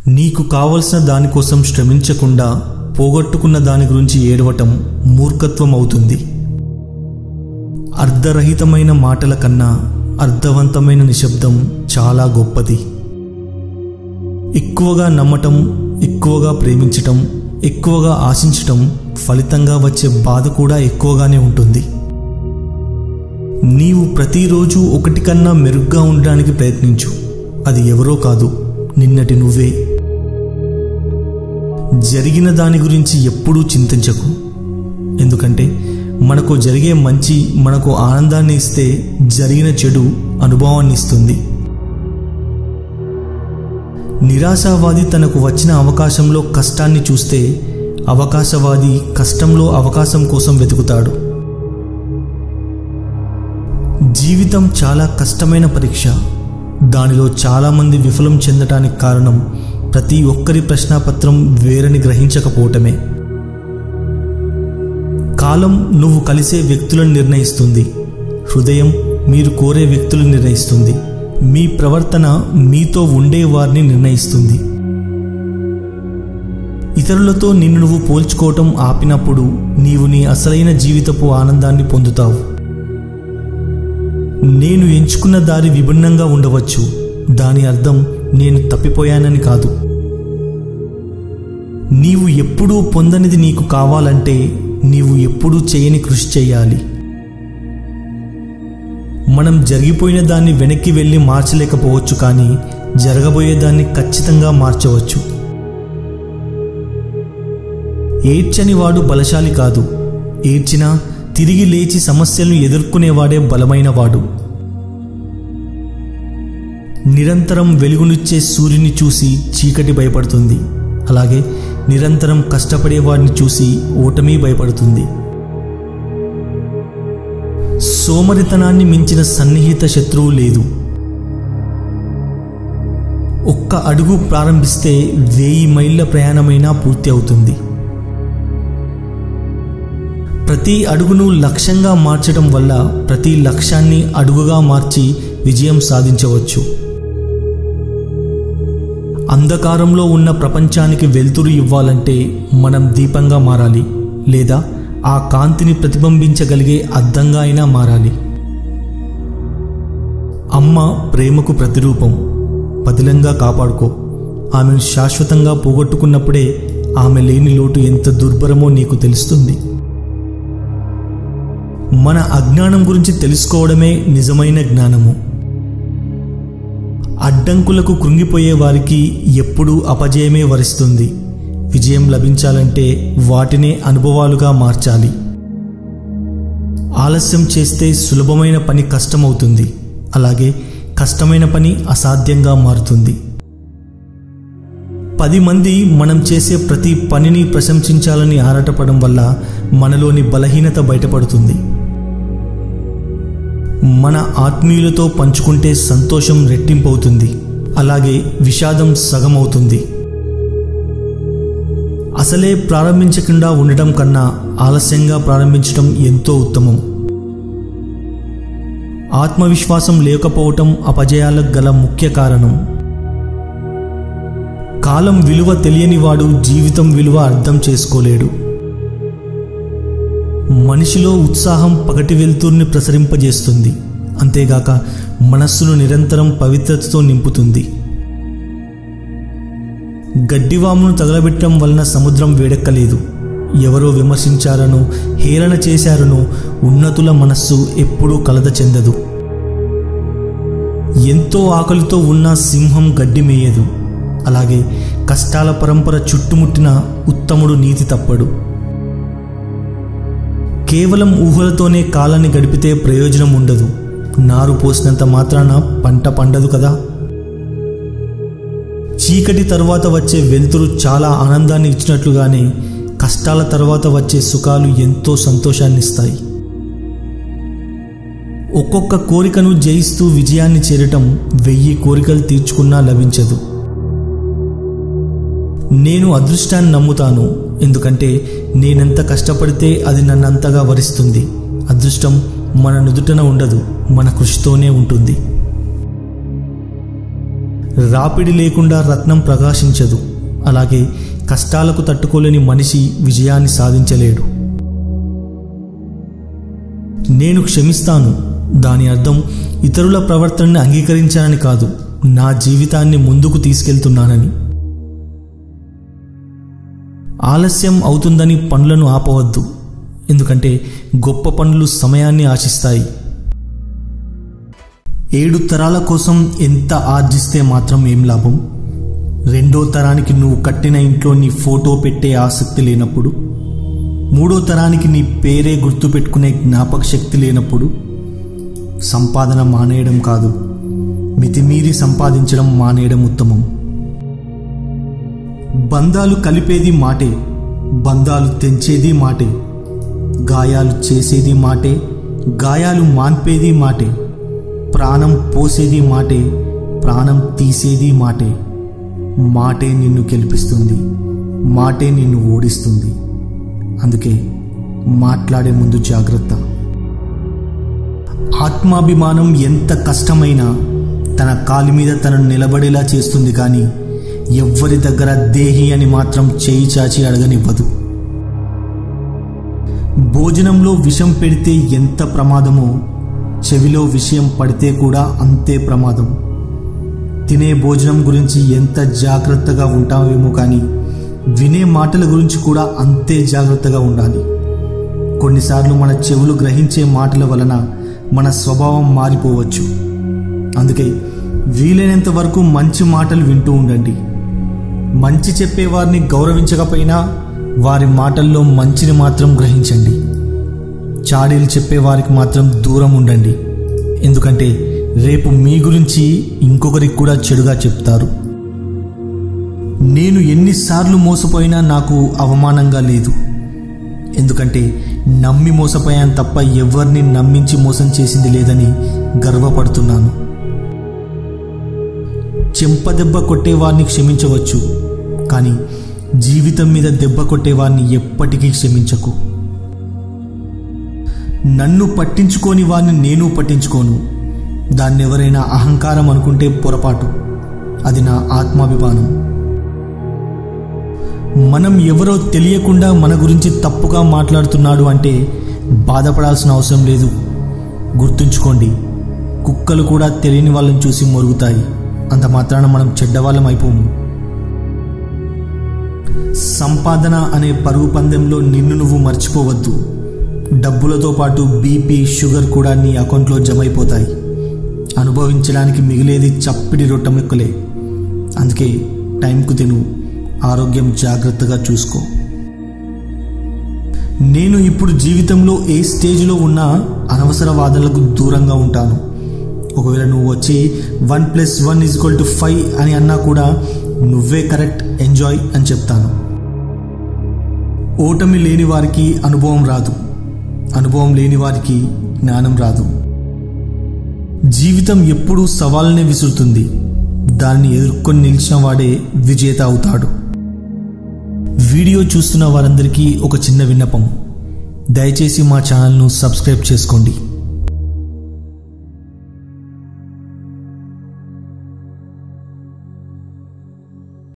నీకు కావలసిన దానికోసం శ్రమించకుండా పోగొట్టుకున్న దాని గురించి ఏడవటం మూర్ఖత్వం అవుతుంది అర్ధరహితమైన మాటల కన్నా అర్థవంతమైన నిశ్శబ్దం చాలా గొప్పది ఎక్కువగా నమ్మటం ఎక్కువగా ప్రేమించటం ఎక్కువగా ఆశించటం ఫలితంగా వచ్చే బాధ కూడా ఎక్కువగానే ఉంటుంది నీవు ప్రతిరోజు ఒకటి కన్నా మెరుగ్గా ఉండడానికి ప్రయత్నించు అది ఎవరో కాదు నిన్నటి నువ్వే జరిగిన దాని గురించి ఎప్పుడూ చింతించకు ఎందుకంటే మనకు జరిగే మంచి మనకు ఆనందాన్ని ఇస్తే జరిగిన చెడు అనుభవాన్ని ఇస్తుంది నిరాశావాది తనకు వచ్చిన అవకాశంలో కష్టాన్ని చూస్తే అవకాశవాది కష్టంలో అవకాశం కోసం వెతుకుతాడు జీవితం చాలా కష్టమైన పరీక్ష దానిలో చాలామంది విఫలం చెందటానికి కారణం ప్రతి ఒక్కరి ప్రశ్నాపత్రం వేరని గ్రహించకపోవటమే కాలం నువ్వు కలిసే వ్యక్తులను నిర్ణయిస్తుంది హృదయం మీరు కోరే వ్యక్తులను నిర్ణయిస్తుంది మీ ప్రవర్తన మీతో ఉండే వారిని నిర్ణయిస్తుంది ఇతరులతో నిన్ను నువ్వు పోల్చుకోవటం ఆపినప్పుడు నీవు నీ అసలైన జీవితపు ఆనందాన్ని పొందుతావు నేను ఎంచుకున్న దారి విభిన్నంగా ఉండవచ్చు దాని అర్థం నేను తప్పిపోయానని కాదు నీవు ఎప్పుడూ పొందనిది నీకు కావాలంటే నీవు ఎప్పుడూ చేయని కృషి చేయాలి మనం జరిగిపోయిన దాన్ని వెనక్కి వెళ్ళి మార్చలేకపోవచ్చు కానీ జరగబోయే దాన్ని ఖచ్చితంగా మార్చవచ్చు ఏడ్చని వాడు బలశాలి కాదు ఏడ్చినా తిరిగి లేచి సమస్యలను ఎదుర్కొనేవాడే బలమైనవాడు నిరంతరం వెలుగునిచ్చే సూర్యుని చూసి చీకటి భయపడుతుంది అలాగే నిరంతరం కష్టపడేవాడిని చూసి ఓటమి భయపడుతుంది సోమరితనాన్ని మించిన సన్నిహిత శత్రువు లేదు ఒక్క అడుగు ప్రారంభిస్తే వేయి మైళ్ళ ప్రయాణమైనా పూర్తి అవుతుంది ప్రతి అడుగును లక్ష్యంగా మార్చడం వల్ల ప్రతి లక్ష్యాన్ని అడుగుగా మార్చి విజయం సాధించవచ్చు అంధకారంలో ఉన్న ప్రపంచానికి వెలుతురు ఇవ్వాలంటే మనం దీపంగా మారాలి లేదా ఆ కాంతిని ప్రతిబింబించగలిగే అద్దంగా అయినా మారాలి అమ్మ ప్రేమకు ప్రతిరూపం పదిలంగా కాపాడుకో ఆమెను శాశ్వతంగా పోగొట్టుకున్నప్పుడే ఆమె లేని లోటు ఎంత దుర్భరమో నీకు తెలుస్తుంది మన అజ్ఞానం గురించి తెలుసుకోవడమే నిజమైన జ్ఞానము అడ్డంకులకు కృంగిపోయే వారికి ఎప్పుడూ అపజయమే వరిస్తుంది విజయం లభించాలంటే వాటినే అనుభవాలుగా మార్చాలి ఆలస్యం చేస్తే సులభమైన పని కష్టమవుతుంది అలాగే కష్టమైన పని అసాధ్యంగా మారుతుంది పది మంది మనం చేసే ప్రతి పనిని ప్రశంసించాలని ఆరాటపడడం వల్ల మనలోని బలహీనత బయటపడుతుంది మన ఆత్మీయులతో పంచుకుంటే సంతోషం రెట్టింపవుతుంది అలాగే విషాదం సగమవుతుంది అసలే ప్రారంభించకుండా ఉండటం కన్నా ఆలస్యంగా ప్రారంభించడం ఎంతో ఉత్తమం ఆత్మవిశ్వాసం లేకపోవటం అపజయాలకు గల ముఖ్య కారణం కాలం విలువ తెలియనివాడు జీవితం విలువ అర్థం చేసుకోలేడు మనిషిలో ఉత్సాహం పగటి వెలుతుర్ని ప్రసరింపజేస్తుంది అంతేగాక మనస్సును నిరంతరం పవిత్రతతో నింపుతుంది గడ్డివామును తగలబెట్టడం వలన సముద్రం వేడెక్కలేదు ఎవరో విమర్శించారనో హేళన చేశారనో ఉన్నతుల మనస్సు ఎప్పుడూ కలత చెందదు ఎంతో ఆకలితో ఉన్న సింహం గడ్డి మేయదు అలాగే కష్టాల పరంపర చుట్టుముట్టిన ఉత్తముడు నీతి తప్పడు కేవలం ఊహలతోనే కాలాన్ని గడిపితే ప్రయోజనం ఉండదు నారు పోసినంత మాత్రాన పంట పండదు కదా చీకటి తరువాత వచ్చే వెలుతురు చాలా ఆనందాన్ని ఇచ్చినట్లుగానే కష్టాల తర్వాత వచ్చే సుఖాలు ఎంతో సంతోషాన్ని ఇస్తాయి ఒక్కొక్క కోరికను జయిస్తూ విజయాన్ని చేరటం వెయ్యి కోరికలు తీర్చుకున్నా లభించదు నేను అదృష్టాన్ని నమ్ముతాను ఎందుకంటే నేనెంత కష్టపడితే అది నన్నంతగా వరిస్తుంది అదృష్టం మన నుదుటన ఉండదు మన కృషితోనే ఉంటుంది రాపిడి లేకుండా రత్నం ప్రకాశించదు అలాగే కష్టాలకు తట్టుకోలేని మనిషి విజయాన్ని సాధించలేడు నేను క్షమిస్తాను దాని అర్థం ఇతరుల ప్రవర్తనని అంగీకరించానని కాదు నా జీవితాన్ని ముందుకు తీసుకెళ్తున్నానని ఆలస్యం అవుతుందని పనులను ఆపవద్దు ఎందుకంటే గొప్ప పనులు సమయాన్ని ఆశిస్తాయి ఏడు తరాల కోసం ఎంత ఆర్జిస్తే మాత్రం ఏం లాభం రెండో తరానికి నువ్వు కట్టిన ఇంట్లో నీ ఫోటో పెట్టే ఆసక్తి లేనప్పుడు మూడో తరానికి నీ పేరే గుర్తుపెట్టుకునే జ్ఞాపక శక్తి లేనప్పుడు సంపాదన మానేయడం కాదు మితిమీరి సంపాదించడం మానేయడం ఉత్తమం బంధాలు కలిపేది మాటే బంధాలు తెంచేది మాటే గాయాలు చేసేది మాటే గాయాలు మాన్పేది మాటే ప్రాణం పోసేది మాటే ప్రాణం తీసేది మాటే మాటే నిన్ను గెలిపిస్తుంది మాటే నిన్ను ఓడిస్తుంది అందుకే మాట్లాడే ముందు జాగ్రత్త ఆత్మాభిమానం ఎంత కష్టమైనా తన కాలి మీద తనను నిలబడేలా చేస్తుంది కానీ ఎవ్వరి దగ్గర దేహి అని మాత్రం చేయి చాచి అడగనివ్వదు భోజనంలో విషం పెడితే ఎంత ప్రమాదమో చెవిలో విషయం పడితే కూడా అంతే ప్రమాదం తినే భోజనం గురించి ఎంత జాగ్రత్తగా ఉంటామేమో కానీ వినే మాటల గురించి కూడా అంతే జాగ్రత్తగా ఉండాలి కొన్నిసార్లు మన చెవులు గ్రహించే మాటల వలన మన స్వభావం మారిపోవచ్చు అందుకే వీలైనంత వరకు మంచి మాటలు వింటూ ఉండండి మంచి చెప్పేవారిని గౌరవించకపోయినా వారి మాటల్లో మంచిని మాత్రం గ్రహించండి చాడీలు చెప్పేవారికి మాత్రం దూరం ఉండండి ఎందుకంటే రేపు మీ గురించి ఇంకొకరికి కూడా చెడుగా చెప్తారు నేను ఎన్నిసార్లు మోసపోయినా నాకు అవమానంగా లేదు ఎందుకంటే నమ్మి మోసపోయాను తప్ప ఎవరిని నమ్మించి మోసం చేసింది లేదని గర్వపడుతున్నాను చెంపదెబ్బ కొట్టేవారిని క్షమించవచ్చు కానీ జీవితం మీద దెబ్బ కొట్టేవారిని ఎప్పటికీ క్షమించకు నన్ను పట్టించుకోని వారిని నేను పట్టించుకోను దాన్ని ఎవరైనా అహంకారం అనుకుంటే పొరపాటు అది నా ఆత్మాభిమానం మనం ఎవరో తెలియకుండా మన గురించి తప్పుగా మాట్లాడుతున్నాడు అంటే బాధపడాల్సిన అవసరం లేదు గుర్తుంచుకోండి కుక్కలు కూడా తెలియని వాళ్ళని చూసి మొరుగుతాయి అంత మాత్రాన మనం చెడ్డవాళ్ళం అయిపోము సంపాదన అనే పరుగు పందెంలో నిన్ను నువ్వు మర్చిపోవద్దు డబ్బులతో పాటు బీపీ షుగర్ కూడా నీ అకౌంట్లో జమ అయిపోతాయి అనుభవించడానికి మిగిలేది చప్పిడి రొట్టెముక్కలే అందుకే టైంకు తిను ఆరోగ్యం జాగ్రత్తగా చూసుకో నేను ఇప్పుడు జీవితంలో ఏ స్టేజ్లో ఉన్నా అనవసర వాదనలకు దూరంగా ఉంటాను ఒకవేళ నువ్వు వచ్చి one plus one is equal to five అని అన్నా కూడా నువ్వే కరెక్ట్ ఎంజాయ్ అని చెప్తాను ఓటమి లేని వారికి అనుభవం రాదు అనుభవం లేని వారికి జ్ఞానం రాదు జీవితం ఎప్పుడూ సవాల్నే విసురుతుంది దాన్ని ఎదుర్కొని నిలిచిన వాడే విజేత అవుతాడు వీడియో చూస్తున్న వారందరికీ ఒక చిన్న విన్నపం దయచేసి మా ఛానల్ను సబ్స్క్రైబ్ చేసుకోండి